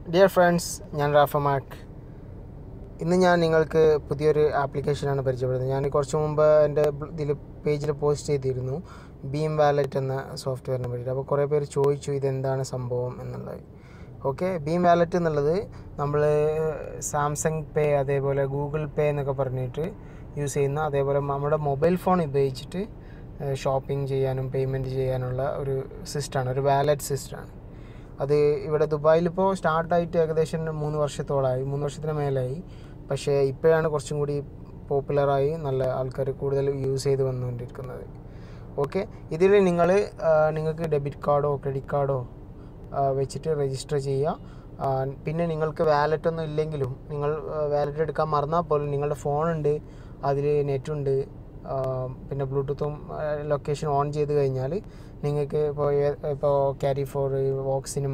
Dear friends ഞാൻ റാഫ മാക് ഇന്ന് ഞാൻ നിങ്ങൾക്ക് പുതിയൊരു ആപ്ലിക്കേഷനാണ് പരിചയപ്പെടുന്നത് ഞാൻ കുറച്ച് മുമ്പ് എൻ്റെ ഇതിൽ പേജിൽ പോസ്റ്റ് ചെയ്തിരുന്നു ബീം വാലറ്റ് എന്ന സോഫ്റ്റ്വെയറിനെ പറ്റിയിട്ട് അപ്പോൾ കുറേ പേര് ചോദിച്ചു ഇതെന്താണ് സംഭവം എന്നുള്ളത് ഓക്കെ ബീം വാലറ്റ് എന്നുള്ളത് നമ്മൾ സാംസങ് പേ അതേപോലെ ഗൂഗിൾ പേ എന്നൊക്കെ പറഞ്ഞിട്ട് യൂസ് ചെയ്യുന്ന അതേപോലെ നമ്മുടെ മൊബൈൽ ഫോൺ ഉപയോഗിച്ചിട്ട് ഷോപ്പിംഗ് ചെയ്യാനും പേയ്മെൻറ്റ് ചെയ്യാനുള്ള ഒരു സിസ്റ്റമാണ് ഒരു വാലറ്റ് സിസ്റ്റമാണ് അത് ഇവിടെ ദുബായിൽ ഇപ്പോൾ സ്റ്റാർട്ടായിട്ട് ഏകദേശം മൂന്ന് വർഷത്തോളമായി മൂന്ന് വർഷത്തിന് മേലായി പക്ഷേ ഇപ്പോഴാണ് കുറച്ചും കൂടി പോപ്പുലറായി നല്ല ആൾക്കാർ കൂടുതൽ യൂസ് ചെയ്ത് വന്നുകൊണ്ടിരിക്കുന്നത് ഓക്കെ ഇതിൽ നിങ്ങൾ നിങ്ങൾക്ക് ഡെബിറ്റ് കാർഡോ ക്രെഡിറ്റ് കാർഡോ വെച്ചിട്ട് രജിസ്റ്റർ ചെയ്യുക പിന്നെ നിങ്ങൾക്ക് വാലറ്റ് ഒന്നും ഇല്ലെങ്കിലും നിങ്ങൾ വാലറ്റ് എടുക്കാൻ മറന്നാൽ പോലും നിങ്ങളുടെ ഫോണുണ്ട് അതിൽ നെറ്റുണ്ട് പിന്നെ ബ്ലൂടൂത്തും ലൊക്കേഷൻ ഓൺ ചെയ്ത് കഴിഞ്ഞാൽ നിങ്ങൾക്ക് ഇപ്പോൾ ഇപ്പോൾ Carry Four Wok cinema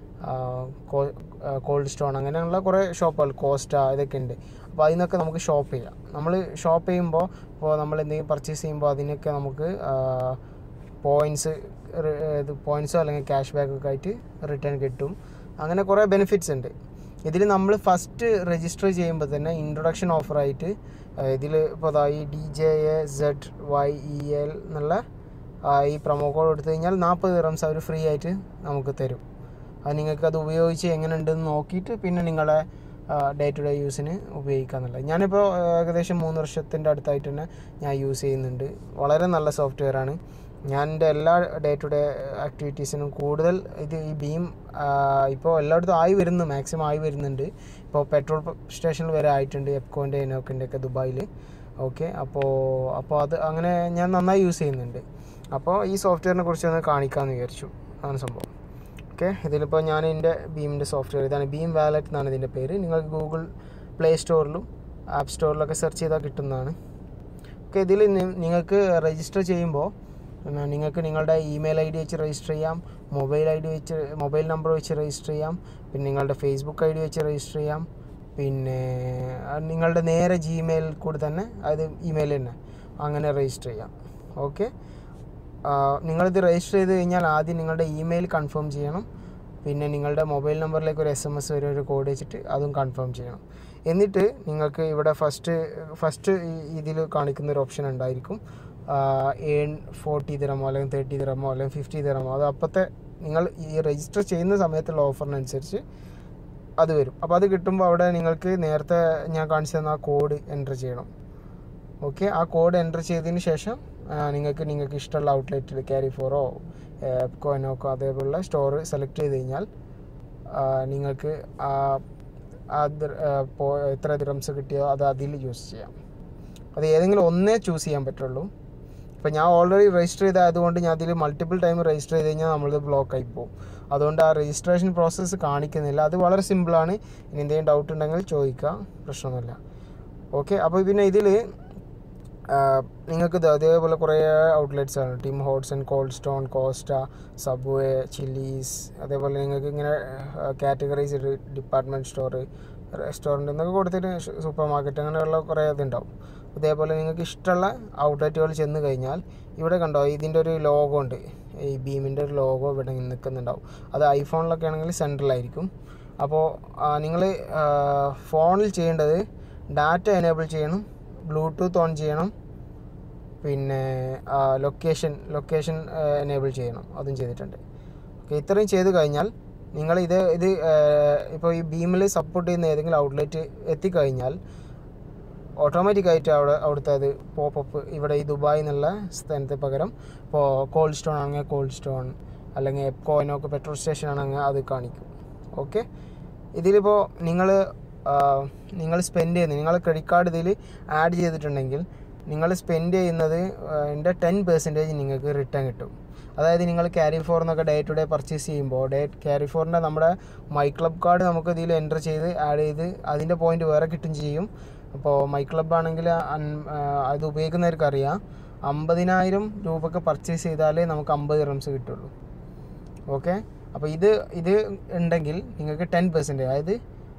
Cold Stone അങ്ങനെയുള്ള കുറേ ഷോപ്പുകൾ കോസ്റ്റ ഇതൊക്കെ ഉണ്ട് അപ്പോൾ അതിനൊക്കെ നമുക്ക് ഷോപ്പ് ചെയ്യാം നമ്മൾ ഷോപ്പ് ചെയ്യുമ്പോൾ ഇപ്പോൾ നമ്മൾ എന്തെങ്കിലും പർച്ചേസ് ചെയ്യുമ്പോൾ അതിനൊക്കെ നമുക്ക് പോയിൻറ്റ്സ് ഇത് പോയിൻറ്റ്സോ അല്ലെങ്കിൽ ക്യാഷ് ബാക്ക് ഒക്കെ ആയിട്ട് റിട്ടേൺ കിട്ടും അങ്ങനെ കുറേ ബെനിഫിറ്റ്സ് ഉണ്ട് ഇതിൽ നമ്മൾ ഫസ്റ്റ് രജിസ്റ്റർ ചെയ്യുമ്പോൾ തന്നെ ഇൻട്രൊഡക്ഷൻ ഓഫറായിട്ട് ഇതിൽ ഇപ്പോൾ അതാ ഈ D J A Z Y E L എന്നുള്ള ഈ പ്രൊമോ കോഡ് എടുത്തു കഴിഞ്ഞാൽ നാൽപ്പത് ദിറംസ് അവർ ഫ്രീ ആയിട്ട് നമുക്ക് തരും അത് നിങ്ങൾക്ക് അത് ഉപയോഗിച്ച് എങ്ങനെ ഉണ്ടെന്ന് നോക്കിയിട്ട് പിന്നെ നിങ്ങളെ ഡേ ടു ഡേ യൂസിന് ഉപയോഗിക്കാന്നുള്ളത് ഞാനിപ്പോൾ ഏകദേശം മൂന്ന് വർഷത്തിൻ്റെ അടുത്തായിട്ട് തന്നെ ഞാൻ യൂസ് ചെയ്യുന്നുണ്ട് വളരെ നല്ല സോഫ്റ്റ്വെയർ ആണ് ഞാൻ എൻ്റെ എല്ലാ ഡേ ടു ഡേ ആക്ടിവിറ്റീസിനും കൂടുതൽ ഇത് ഈ ബീം ഇപ്പോൾ എല്ലായിടത്തും ആയി വരുന്നു മാക്സിമം ആയി വരുന്നുണ്ട് ഇപ്പോൾ പെട്രോൾ സ്റ്റേഷനിൽ വരെ ആയിട്ടുണ്ട് എപ്കോൻ്റെ എനോക്കിൻ്റെ ഒക്കെ ദുബായിൽ ഓക്കെ അപ്പോൾ അപ്പോൾ അത് അങ്ങനെ ഞാൻ നന്നായി യൂസ് ചെയ്യുന്നുണ്ട് അപ്പോൾ ഈ സോഫ്റ്റ്വെയറിനെ കുറിച്ച് ഒന്ന് കാണിക്കാമെന്ന് വിചാരിച്ചു അതാണ് സംഭവം ഓക്കെ ഇതിലിപ്പോൾ ഞാൻ എൻ്റെ ബീമിൻ്റെ സോഫ്റ്റ്വെയർ ഇതാണ് ബീം വാലറ്റ് എന്നാണ് ഇതിൻ്റെ പേര് നിങ്ങൾക്ക് ഗൂഗിൾ പ്ലേ സ്റ്റോറിലും ആപ്പ് സ്റ്റോറിലൊക്കെ സെർച്ച് ചെയ്താൽ കിട്ടുന്നതാണ് ഓക്കെ ഇതിൽ നിങ്ങൾക്ക് രജിസ്റ്റർ ചെയ്യുമ്പോൾ നിങ്ങൾക്ക് നിങ്ങളുടെ ഇമെയിൽ ഐ ഡി വെച്ച് രജിസ്റ്റർ ചെയ്യാം മൊബൈൽ ഐ ഡി വെച്ച് മൊബൈൽ നമ്പർ വെച്ച് രജിസ്റ്റർ ചെയ്യാം പിന്നെ നിങ്ങളുടെ ഫേസ്ബുക്ക് ഐ ഡി വെച്ച് രജിസ്റ്റർ ചെയ്യാം പിന്നെ നിങ്ങളുടെ നേരെ ജിമെയിൽ കൂടി തന്നെ അത് ഇമെയിൽ തന്നെ അങ്ങനെ രജിസ്റ്റർ ചെയ്യാം ഓക്കെ നിങ്ങളിത് രജിസ്റ്റർ ചെയ്ത് കഴിഞ്ഞാൽ ആദ്യം നിങ്ങളുടെ ഇമെയിൽ കൺഫേം ചെയ്യണം പിന്നെ നിങ്ങളുടെ മൊബൈൽ നമ്പറിലേക്ക് ഒരു എസ് എം എസ് വരെ ഒരു കോഡ് വെച്ചിട്ട് അതും കൺഫേം ചെയ്യണം എന്നിട്ട് നിങ്ങൾക്ക് ഇവിടെ ഫസ്റ്റ് ഫസ്റ്റ് ഇതിൽ കാണിക്കുന്ന ഒരു ഓപ്ഷൻ ഉണ്ടായിരിക്കും ഏൺ ഫോർട്ടി ദിറമോ അല്ലെങ്കിൽ തേർട്ടി ദിറമോ അല്ലെങ്കിൽ ഫിഫ്റ്റി ദിറമോ അത് അപ്പോഴത്തെ നിങ്ങൾ ഈ രജിസ്റ്റർ ചെയ്യുന്ന സമയത്തുള്ള ഓഫറിനനുസരിച്ച് അത് വരും അപ്പോൾ അത് കിട്ടുമ്പോൾ അവിടെ നിങ്ങൾക്ക് നേരത്തെ ഞാൻ കാണിച്ചു തന്ന ആ കോഡ് എൻ്റർ ചെയ്യണം ഓക്കെ ആ കോഡ് എൻ്റർ ചെയ്തതിന് ശേഷം നിങ്ങൾക്ക് നിങ്ങൾക്ക് ഇഷ്ടമുള്ള ഔട്ട്ലെറ്റിൽ ക്യാരി ഫോറോ എപ്കോ എനോക്കോ അതേപോലുള്ള സ്റ്റോർ സെലക്ട് ചെയ്ത് കഴിഞ്ഞാൽ നിങ്ങൾക്ക് ആ എത്ര ദിറംസ് കിട്ടിയോ അത് അതിൽ യൂസ് ചെയ്യാം അത് ഏതെങ്കിലും ഒന്നേ ചൂസ് ചെയ്യാൻ പറ്റുള്ളൂ ഇപ്പോൾ ഞാൻ ഓൾറെഡി രജിസ്റ്റർ ചെയ്തായതുകൊണ്ട് ഞാൻ അതിൽ മൾട്ടിപ്പിൾ ടൈം രജിസ്റ്റർ ചെയ്ത് കഴിഞ്ഞാൽ നമ്മളത് ബ്ലോക്ക് ആയി പോകും അതുകൊണ്ട് ആ രജിസ്ട്രേഷൻ പ്രോസസ്സ് കാണിക്കുന്നില്ല അത് വളരെ സിമ്പിളാണ് ഇനി എന്തെങ്കിലും ഡൗട്ട് ഉണ്ടെങ്കിൽ ചോദിക്കുക പ്രശ്നമൊന്നുമില്ല ഓക്കെ അപ്പോൾ പിന്നെ ഇതിൽ നിങ്ങൾക്ക് അതേപോലെ കുറേ ഔട്ട്ലെറ്റ്സ് ആണ് Tim Hortons and Cold Stone Costa Subway Chili's അതേപോലെ നിങ്ങൾക്ക് ഇങ്ങനെ കാറ്റഗറൈസ് ഡിപ്പാർട്ട്മെൻറ്റ് സ്റ്റോർ റെസ്റ്റോറൻറ്റ് എന്നൊക്കെ കൊടുത്തിട്ട് സൂപ്പർ മാർക്കറ്റ് അങ്ങനെയുള്ള കുറേ ഇതുണ്ടാവും അതേപോലെ നിങ്ങൾക്ക് ഇഷ്ടമുള്ള ഔട്ട്ലെറ്റുകൾ ചെന്ന് കഴിഞ്ഞാൽ ഇവിടെ കണ്ടോ ഇതിൻ്റെ ഒരു ലോഗോ ഉണ്ട് ഈ ബീമിൻ്റെ ഒരു ലോഗോ ഇവിടെ നിൽക്കുന്നുണ്ടാവും അത് ഐഫോണിലൊക്കെ ആണെങ്കിൽ സെൻട്രലായിരിക്കും അപ്പോൾ നിങ്ങൾ ഫോണിൽ ചെയ്യേണ്ടത് ഡാറ്റ എനേബിൾ ചെയ്യണം ബ്ലൂടൂത്ത് ഓൺ ചെയ്യണം പിന്നെ ലൊക്കേഷൻ ലൊക്കേഷൻ എനേബിൾ ചെയ്യണം അതും ചെയ്തിട്ടുണ്ട് ഓക്കെ ഇത്രയും ചെയ്ത് കഴിഞ്ഞാൽ നിങ്ങൾ ഇത് ഇത് ഇപ്പോൾ ഈ ബീമിൽ സപ്പോർട്ട് ചെയ്യുന്ന ഏതെങ്കിലും ഔട്ട്ലെറ്റ് എത്തിക്കഴിഞ്ഞാൽ ഓട്ടോമാറ്റിക്കായിട്ട് അവിടെ അവിടുത്തെ അത് പോപ്പപ്പ് ഇവിടെ ഈ ദുബായ് എന്നുള്ള സ്ഥലത്ത് പകരം ഇപ്പോൾ കോൾഡ് സ്റ്റോൺ ആണെങ്കിൽ കോൾഡ് സ്റ്റോൺ അല്ലെങ്കിൽ എപ്കോയിനൊക്കെ പെട്രോൾ സ്റ്റേഷൻ ആണെങ്കിൽ അത് കാണിക്കും ഓക്കെ ഇതിലിപ്പോൾ നിങ്ങൾ നിങ്ങൾ സ്പെൻഡ് ചെയ്യുന്നത് നിങ്ങൾ ക്രെഡിറ്റ് കാർഡ് ഇതിൽ ആഡ് ചെയ്തിട്ടുണ്ടെങ്കിൽ നിങ്ങൾ സ്പെൻഡ് ചെയ്യുന്നത് എൻ്റെ ടെൻ പെർസെൻറ്റേജ് നിങ്ങൾക്ക് റിട്ടേൺ കിട്ടും അതായത് നിങ്ങൾ ക്യാരി ഫോർ എന്നൊക്കെ ഡേ ടു ഡേ പർച്ചേസ് ചെയ്യുമ്പോൾ ഡേ ക്യാരി ഫോറിൻ്റെ നമ്മുടെ മൈ ക്ലബ് കാർഡ് നമുക്ക് ഇതിൽ എൻ്റർ ചെയ്ത് ആഡ് ചെയ്ത് അതിൻ്റെ പോയിന്റ് വേറെ കിട്ടും ചെയ്യും അപ്പോൾ മൈ ക്ലബ് ആണെങ്കിൽ അത് ഉപയോഗിക്കുന്നവർക്ക് അറിയാം അമ്പതിനായിരം രൂപക്ക് പർച്ചേസ് ചെയ്താലേ നമുക്ക് അമ്പത് റംസ് കിട്ടുള്ളൂ ഓക്കെ അപ്പോൾ ഇത് ഇത് ഉണ്ടെങ്കിൽ നിങ്ങൾക്ക് ടെൻ പെർസെൻറ്റേജ് അതായത്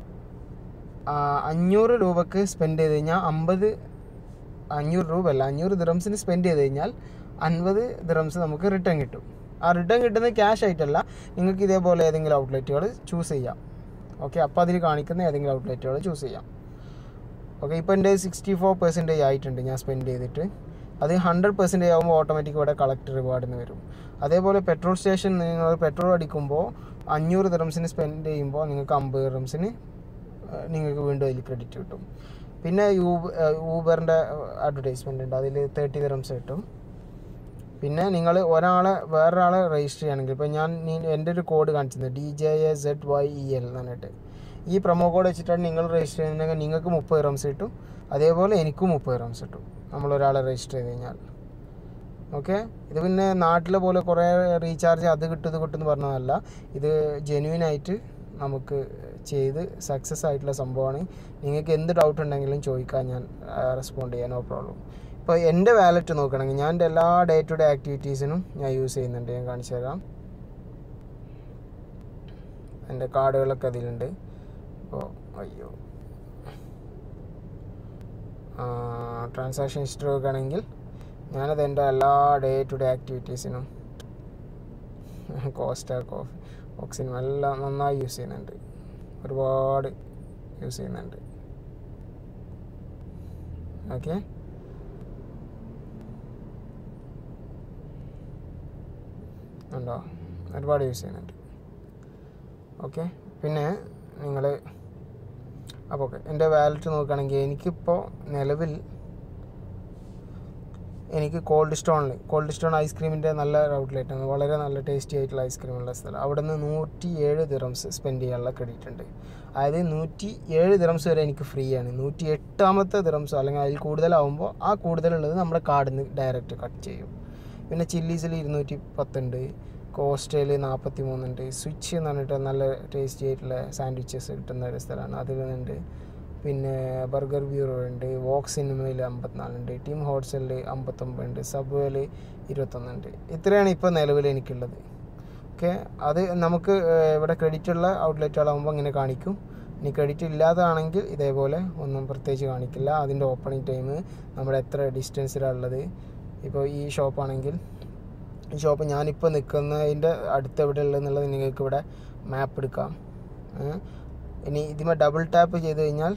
അഞ്ഞൂറ് രൂപക്ക് സ്പെൻഡ് ചെയ്ത് കഴിഞ്ഞാൽ അമ്പത് അഞ്ഞൂറ് രൂപ അല്ല അഞ്ഞൂറ് ദിറംസിന് സ്പെൻഡ് ചെയ്ത് കഴിഞ്ഞാൽ അൻപത് ദിറംസ് നമുക്ക് റിട്ടേൺ കിട്ടും ആ റിട്ടേൺ കിട്ടുന്നത് ക്യാഷ് ആയിട്ടല്ല നിങ്ങൾക്ക് ഇതേപോലെ ഏതെങ്കിലും ഔട്ട്ലെറ്റുകൾ ചൂസ് ചെയ്യാം ഓക്കെ അപ്പോൾ അതിൽ കാണിക്കുന്ന ഏതെങ്കിലും ഔട്ട്ലെറ്റുകൾ ചൂസ് ചെയ്യാം ഓക്കെ ഇപ്പോൾ എൻ്റെ സിക്സ്റ്റി ഫോർ പെർസെൻറ്റേജ് ആയിട്ടുണ്ട് ഞാൻ സ്പെൻഡ് ചെയ്തിട്ട് അത് ഹൺഡ്രഡ് പെർസെൻറ്റേജ് ആകുമ്പോൾ ഓട്ടോമാറ്റിക് ഇവിടെ കളക്ട് റിവാർഡ് എന്ന് വരും അതേപോലെ പെട്രോൾ സ്റ്റേഷൻ നിങ്ങൾ പെട്രോൾ അടിക്കുമ്പോൾ അഞ്ഞൂറ് ദിറംസിന് സ്പെൻഡ് ചെയ്യുമ്പോൾ നിങ്ങൾക്ക് അമ്പത് ദിറംസിന് നിങ്ങൾക്ക് വീണ്ടും അതിൽ ക്രെഡിറ്റ് കിട്ടും പിന്നെ യൂബ് ഊബറിൻ്റെ അഡ്വർടൈസ്മെൻ്റ് ഉണ്ട് അതിൽ തേർട്ടി ദിറംസ് കിട്ടും പിന്നെ നിങ്ങൾ ഒരാളെ വേറൊരാളെ രജിസ്റ്റർ ചെയ്യുകയാണെങ്കിൽ ഇപ്പോൾ ഞാൻ നീ- എൻ്റെ ഒരു കോഡ് കാണിച്ചത് D J A Z Y E L എന്ന് പറഞ്ഞിട്ട് ഈ പ്രൊമോ കോഡ് വെച്ചിട്ടാണ് നിങ്ങൾ രജിസ്റ്റർ ചെയ്യുന്നതെങ്കിൽ നിങ്ങൾക്ക് മുപ്പത് റംസ് കിട്ടും അതേപോലെ എനിക്കും മുപ്പത് റംസ് കിട്ടും നമ്മളൊരാളെ രജിസ്റ്റർ ചെയ്ത് കഴിഞ്ഞാൽ ഓക്കെ ഇത് പിന്നെ നാട്ടിലെ പോലെ കുറേ റീചാർജ് അത് കിട്ടും ഇത് കിട്ടും എന്ന് പറഞ്ഞതല്ല ഇത് ജെന്യൂൻ ആയിട്ട് നമുക്ക് ചെയ്ത് സക്സസ് ആയിട്ടുള്ള സംഭവമാണ് നിങ്ങൾക്ക് എന്ത് ഡൗട്ട് ഉണ്ടെങ്കിലും ചോദിക്കാൻ ഞാൻ റെസ്പോണ്ട് ചെയ്യാൻ നോ പ്രോബ്ലം ഇപ്പോൾ എൻ്റെ വാലറ്റ് നോക്കുകയാണെങ്കിൽ ഞാൻ എൻ്റെ എല്ലാ ഡേ ടു ഡേ ആക്ടിവിറ്റീസിനും ഞാൻ യൂസ് ചെയ്യുന്നുണ്ട് ഞാൻ കാണിച്ചു തരാം എൻ്റെ കാർഡുകളൊക്കെ അതിലുണ്ട് അപ്പോൾ അയ്യോ ട്രാൻസാക്ഷൻ ഹിസ്റ്ററി നോക്കുകയാണെങ്കിൽ ഞാനത് എൻ്റെ എല്ലാ ഡേ ടു ഡേ ആക്ടിവിറ്റീസിനും കോസ്റ്റ കോഫി ഓക്സിനും എല്ലാം നന്നായി യൂസ് ചെയ്യുന്നുണ്ട് ഒരുപാട് യൂസ് ചെയ്യുന്നുണ്ട് ഓക്കെ ഉണ്ടോ ഒരുപാട് യൂസ് ചെയ്യുന്നുണ്ട് ഓക്കെ പിന്നെ നിങ്ങൾ അപ്പോൾ ഓക്കെ എൻ്റെ വാലറ്റ് നോക്കുകയാണെങ്കിൽ എനിക്കിപ്പോൾ നിലവിൽ എനിക്ക് കോൾഡ് സ്റ്റോണിൽ കോൾഡ് സ്റ്റോൺ ഐസ്ക്രീമിൻ്റെ നല്ല ഔട്ട്ലെറ്റ് ആണ് വളരെ നല്ല ടേസ്റ്റി ആയിട്ടുള്ള ഐസ്ക്രീമുള്ള സ്ഥലം അവിടെ നിന്ന് നൂറ്റി ഏഴ് ദിറംസ് സ്പെൻഡ് ചെയ്യാനുള്ള ക്രെഡിറ്റ് ഉണ്ട് അതായത് നൂറ്റി ഏഴ് ദിറംസ് വരെ എനിക്ക് ഫ്രീ ആണ് നൂറ്റി എട്ടാമത്തെ ദിറംസ് അല്ലെങ്കിൽ അതിൽ കൂടുതലാവുമ്പോൾ ആ കൂടുതലുള്ളത് നമ്മുടെ കാർഡിൽ നിന്ന് ഡയറക്റ്റ് കട്ട് ചെയ്യും പിന്നെ ചില്ലീസിൽ ഇരുന്നൂറ്റി പത്തുണ്ട് കോസ്റ്റയിൽ നാൽപ്പത്തി മൂന്നുണ്ട് സ്വിച്ച് എന്ന് പറഞ്ഞിട്ട് നല്ല ടേസ്റ്റി ആയിട്ടുള്ള സാൻഡ്വിച്ചസ് കിട്ടുന്ന ഒരു സ്ഥലമാണ് അതിൽ നിന്നുണ്ട് പിന്നെ ബർഗർ ബ്യൂറോ ഉണ്ട് വോക്ക് സിനിമയിൽ അമ്പത്തിനാലുണ്ട് ടീം ഹോട്ട്സലിൽ അമ്പത്തൊമ്പതുണ്ട് സബ്വേയിൽ ഇരുപത്തൊന്നുണ്ട് ഇത്രയാണ് ഇപ്പോൾ നിലവിൽ എനിക്കുള്ളത് ഓക്കെ അത് നമുക്ക് ഏഹ്, ഇവിടെ ക്രെഡിറ്റ് ഉള്ള ഔട്ട്ലെറ്റുകളാകുമ്പോൾ ഇങ്ങനെ കാണിക്കും ഇനി ക്രെഡിറ്റ് ഇല്ലാതാണെങ്കിൽ ഇതേപോലെ ഒന്നും പ്രത്യേകിച്ച് കാണിക്കില്ല അതിൻ്റെ ഓപ്പണിംഗ് ടൈം നമ്മുടെ എത്ര ഡിസ്റ്റൻസിലാണ് ഉള്ളത് ഇപ്പോൾ ഈ ഷോപ്പാണെങ്കിൽ ഈ ഷോപ്പ് ഞാനിപ്പോൾ നിൽക്കുന്നതിൻ്റെ അടുത്ത് എവിടെ ഉള്ളതെന്നുള്ളത് നിങ്ങൾക്ക് ഇവിടെ മാപ്പ് എടുക്കാം ഏ? ഇനി ഇതിമേ ഡബിൾ ടാപ്പ് ചെയ്ത് കഴിഞ്ഞാൽ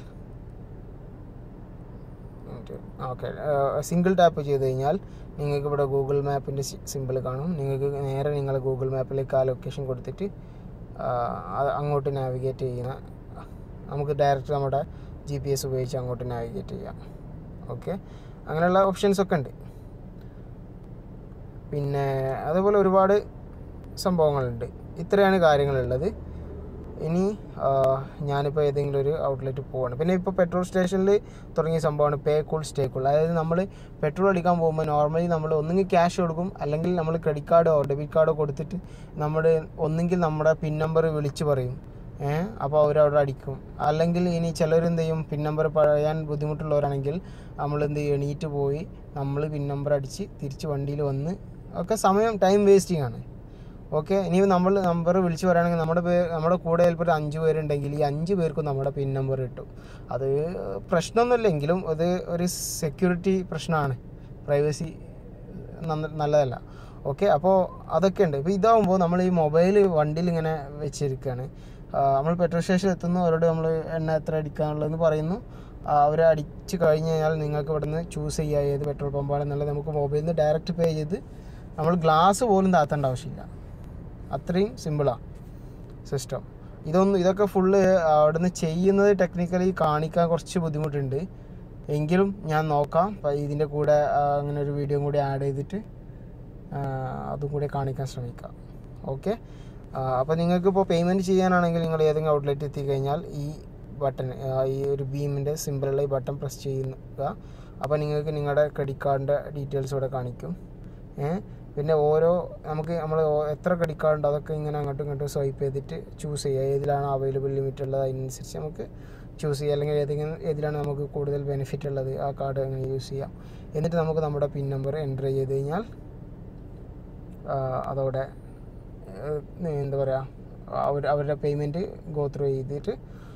ഓക്കെ സിംഗിൾ ടാപ്പ് ചെയ്ത് കഴിഞ്ഞാൽ നിങ്ങൾക്ക് ഇവിടെ ഗൂഗിൾ മാപ്പിൻ്റെ സിമ്പിൾ കാണും നിങ്ങൾക്ക് നേരെ നിങ്ങൾ ഗൂഗിൾ മാപ്പിലേക്ക് ആ ലൊക്കേഷൻ കൊടുത്തിട്ട് ആ, അത് അങ്ങോട്ട് നാവിഗേറ്റ് ചെയ്യുന്ന നമുക്ക് ഡയറക്റ്റ് നമ്മുടെ ജി പി എസ് ഉപയോഗിച്ച് അങ്ങോട്ട് നാവിഗേറ്റ് ചെയ്യാം ഓക്കെ അങ്ങനെയുള്ള ഓപ്ഷൻസ് ഒക്കെ ഉണ്ട് പിന്നെ അതുപോലെ ഒരുപാട് സംഭവങ്ങളുണ്ട് ഇത്രയാണ് കാര്യങ്ങളുള്ളത് ഇനി ആ, ഞാനിപ്പോൾ ഏതെങ്കിലും ഒരു ഔട്ട്ലെറ്റ് പോവാണ് പിന്നെ ഇപ്പോൾ പെട്രോൾ സ്റ്റേഷനിൽ തുടങ്ങിയ സംഭവമാണ് പേ കൂൾ സ്റ്റേ കൂൾ അതായത് നമ്മൾ പെട്രോൾ അടിക്കാൻ പോകുമ്പോൾ നോർമലി നമ്മൾ ഒന്നുകിൽ ക്യാഷ് കൊടുക്കും അല്ലെങ്കിൽ നമ്മൾ ക്രെഡിറ്റ് കാർഡോ ഡെബിറ്റ് കാർഡോ കൊടുത്തിട്ട് നമ്മൾ ഒന്നുകിൽ നമ്മുടെ പിൻ നമ്പർ വിളിച്ച് പറയും ഏഹ് അപ്പോൾ അവരവിടെ അടിക്കും അല്ലെങ്കിൽ ഇനി ചിലരെന്ത് ചെയ്യും പിൻ നമ്പർ പറയാൻ ബുദ്ധിമുട്ടുള്ളവരാണെങ്കിൽ നമ്മൾ എന്ത് ചെയ്യും എണീറ്റ് പോയി നമ്മൾ പിൻ നമ്പർ അടിച്ച് തിരിച്ച് വണ്ടിയിൽ വന്ന് ഒക്കെ സമയം ടൈം വേസ്റ്റിംഗ് ആണ് ഓക്കെ ഇനി നമ്മൾ നമ്പർ വിളിച്ച് പറയുകയാണെങ്കിൽ നമ്മുടെ പേ നമ്മുടെ കൂടെ ചിലപ്പോൾ ഒരു അഞ്ച് പേരുണ്ടെങ്കിൽ ഈ അഞ്ച് പേർക്കും നമ്മുടെ പിൻ നമ്പർ കിട്ടും അത് പ്രശ്നമൊന്നുമില്ല എങ്കിലും അത് ഒരു സെക്യൂരിറ്റി പ്രശ്നമാണ് പ്രൈവസി നല്ലതല്ല ഓക്കെ അപ്പോൾ അതൊക്കെ ഉണ്ട് ഇപ്പോൾ ഇതാവുമ്പോൾ നമ്മൾ ഈ മൊബൈൽ വണ്ടിയിൽ ഇങ്ങനെ വെച്ചിരിക്കുകയാണ് നമ്മൾ പെട്രോൾ സ്റ്റേഷനിൽ എത്തുന്നു അവരോട് നമ്മൾ എണ്ണ എത്ര അടിക്കാനുള്ളതെന്ന് പറയുന്നു അവർ അടിച്ച് കഴിഞ്ഞ് കഴിഞ്ഞാൽ നിങ്ങൾക്ക് ഇവിടെ നിന്ന് ചൂസ് ചെയ്യുക ഏത് പെട്രോൾ പമ്പാണെന്നുള്ളത് നമുക്ക് മൊബൈലിൽ നിന്ന് ഡയറക്റ്റ് പേ ചെയ്ത് നമ്മൾ ഗ്ലാസ് പോലും താത്തേണ്ട ആവശ്യമില്ല അത്രയും സിമ്പിളാണ് സിസ്റ്റം ഇതൊന്നും ഇതൊക്കെ ഫുള്ള് അവിടുന്ന് ചെയ്യുന്നത് ടെക്നിക്കലി കാണിക്കാൻ കുറച്ച് ബുദ്ധിമുട്ടുണ്ട് എങ്കിലും ഞാൻ നോക്കാം അപ്പം ഇതിൻ്റെ കൂടെ ആ, അങ്ങനെ ഒരു വീഡിയോ കൂടി ആഡ് ചെയ്തിട്ട് ആ, അതും കൂടി കാണിക്കാൻ ശ്രമിക്കാം ഓക്കെ അപ്പോൾ നിങ്ങൾക്ക് ഇപ്പോൾ പേയ്മെൻറ്റ് ചെയ്യാനാണെങ്കിൽ നിങ്ങൾ ഏതെങ്കിലും ഔട്ട്ലെറ്റ് എത്തിക്കഴിഞ്ഞാൽ ഈ ബട്ടൺ ഈ ഒരു ബീമിൻ്റെ സിമ്പിളുള്ള ഈ ബട്ടൺ പ്രസ് ചെയ്യുക അപ്പോൾ നിങ്ങൾക്ക് നിങ്ങളുടെ ക്രെഡിറ്റ് കാർഡിൻ്റെ ഡീറ്റെയിൽസ് ഇവിടെ കാണിക്കും ഏ പിന്നെ ഓരോ നമുക്ക് നമ്മൾ എത്ര ക്രെഡിറ്റ് കാർഡ് ഉണ്ട് അതൊക്കെ ഇങ്ങനെ അങ്ങോട്ടും ഇങ്ങോട്ടും സ്വൈപ്പ് ചെയ്തിട്ട് ചൂസ് ചെയ്യുക ഏതിലാണ് അവൈലബിൾ ലിമിറ്റ് ഉള്ളത് അതിനനുസരിച്ച് നമുക്ക് ചൂസ് ചെയ്യുക അല്ലെങ്കിൽ ഏതെങ്കിലും ഏതിലാണ് നമുക്ക് കൂടുതൽ ബെനിഫിറ്റ് ഉള്ളത് ആ കാർഡ് അങ്ങനെ യൂസ് ചെയ്യാം എന്നിട്ട് നമുക്ക് നമ്മുടെ പിൻ നമ്പർ എൻ്റർ ചെയ്ത് കഴിഞ്ഞാൽ ആ, അതോടെ ഏഹ്, എന്താ പറയുക അവർ അവരുടെ പേയ്മെൻറ്റ് ഗോ ത്രൂ ചെയ്തിട്ട്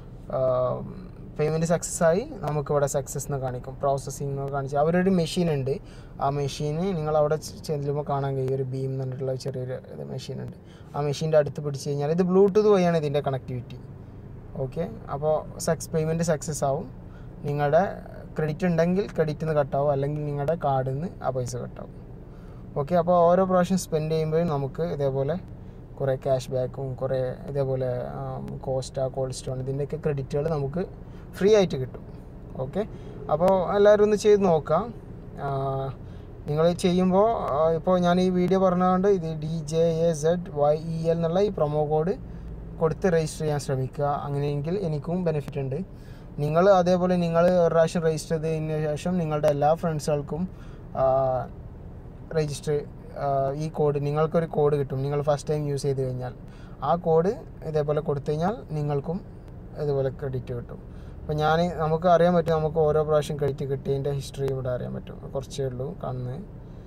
പേയ്മെൻറ്റ് സക്സസ് ആയി നമുക്കിവിടെ സക്സസ് എന്ന് കാണിക്കും പ്രോസസ്സിംഗ് എന്ന് കാണിച്ച് അവരൊരു മെഷീൻ ഉണ്ട് ആ മെഷീന് നിങ്ങൾ അവിടെ ചെ- ചെല്ലുമ്പോൾ കാണാൻ കഴിയും ഒരു ബീം എന്ന് പറഞ്ഞിട്ടുള്ള ഒരു ചെറിയൊരു ഇത് മെഷീൻ ഉണ്ട് ആ മെഷീൻ്റെ അടുത്ത് പിടിച്ച് കഴിഞ്ഞാൽ ഇത് ബ്ലൂടൂത്ത് വഴിയാണ് ഇതിൻ്റെ കണക്ടിവിറ്റി ഓക്കെ അപ്പോൾ സക്സ് പേയ്മെൻറ്റ് സക്സസ് ആവും നിങ്ങളുടെ ക്രെഡിറ്റ് ഉണ്ടെങ്കിൽ ക്രെഡിറ്റിൽ നിന്ന് കട്ടാവും അല്ലെങ്കിൽ നിങ്ങളുടെ കാർഡിൽ നിന്ന് ആ പൈസ കട്ടാവും ഓക്കെ അപ്പോൾ ഓരോ പ്രാവശ്യം സ്പെൻഡ് ചെയ്യുമ്പോഴും നമുക്ക് ഇതേപോലെ കുറേ ക്യാഷ് ബാക്കും കുറേ ഇതേപോലെ കോസ്റ്റ കോൾഡ് സ്റ്റോൺ ഇതിൻ്റെയൊക്കെ ക്രെഡിറ്റുകൾ നമുക്ക് ഫ്രീ ആയിട്ട് കിട്ടും ഓക്കെ അപ്പോൾ എല്ലാവരും ഒന്ന് ചെയ്ത് നോക്കാം നിങ്ങൾ ചെയ്യുമ്പോൾ ഇപ്പോൾ ഞാൻ ഈ വീഡിയോ പറഞ്ഞതുകൊണ്ട് ഇത് D J A Z Y E L എന്നുള്ള ഈ പ്രൊമോ കോഡ് കൊടുത്ത് രജിസ്റ്റർ ചെയ്യാൻ ശ്രമിക്കുക അങ്ങനെയെങ്കിൽ എനിക്കും ബെനിഫിറ്റ് ഉണ്ട് നിങ്ങൾ അതേപോലെ നിങ്ങൾ ഒരു പ്രാവശ്യം രജിസ്റ്റർ ചെയ്തതിന് ശേഷം നിങ്ങളുടെ എല്ലാ ഫ്രണ്ട്സുകൾക്കും രജിസ്റ്റർ ഈ കോഡ് നിങ്ങൾക്കൊരു കോഡ് കിട്ടും നിങ്ങൾ ഫസ്റ്റ് ടൈം യൂസ് ചെയ്ത് കഴിഞ്ഞാൽ ആ കോഡ് ഇതേപോലെ കൊടുത്തു കഴിഞ്ഞാൽ നിങ്ങൾക്കും ഇതുപോലെ ക്രെഡിറ്റ് കിട്ടും അപ്പോൾ ഞാൻ നമുക്ക് അറിയാൻ പറ്റും നമുക്ക് ഓരോ പ്രാവശ്യം ക്രെഡിറ്റ് കിട്ടിയതിൻ്റെ ഹിസ്റ്ററി ഇവിടെ അറിയാൻ പറ്റും കുറച്ചേ ഉള്ളൂ കാണുന്നത്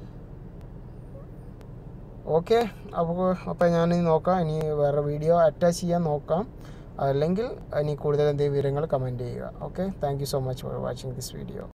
ഓക്കെ അപ്പോൾ അപ്പോൾ ഞാൻ നോക്കാം ഇനി വേറെ വീഡിയോ അറ്റാച്ച് ചെയ്യാൻ നോക്കാം അല്ലെങ്കിൽ ഇനി കൂടുതൽ എന്തെങ്കിലും വിവരങ്ങൾ കമൻറ്റ് ചെയ്യുക okay thank you so much for watching this video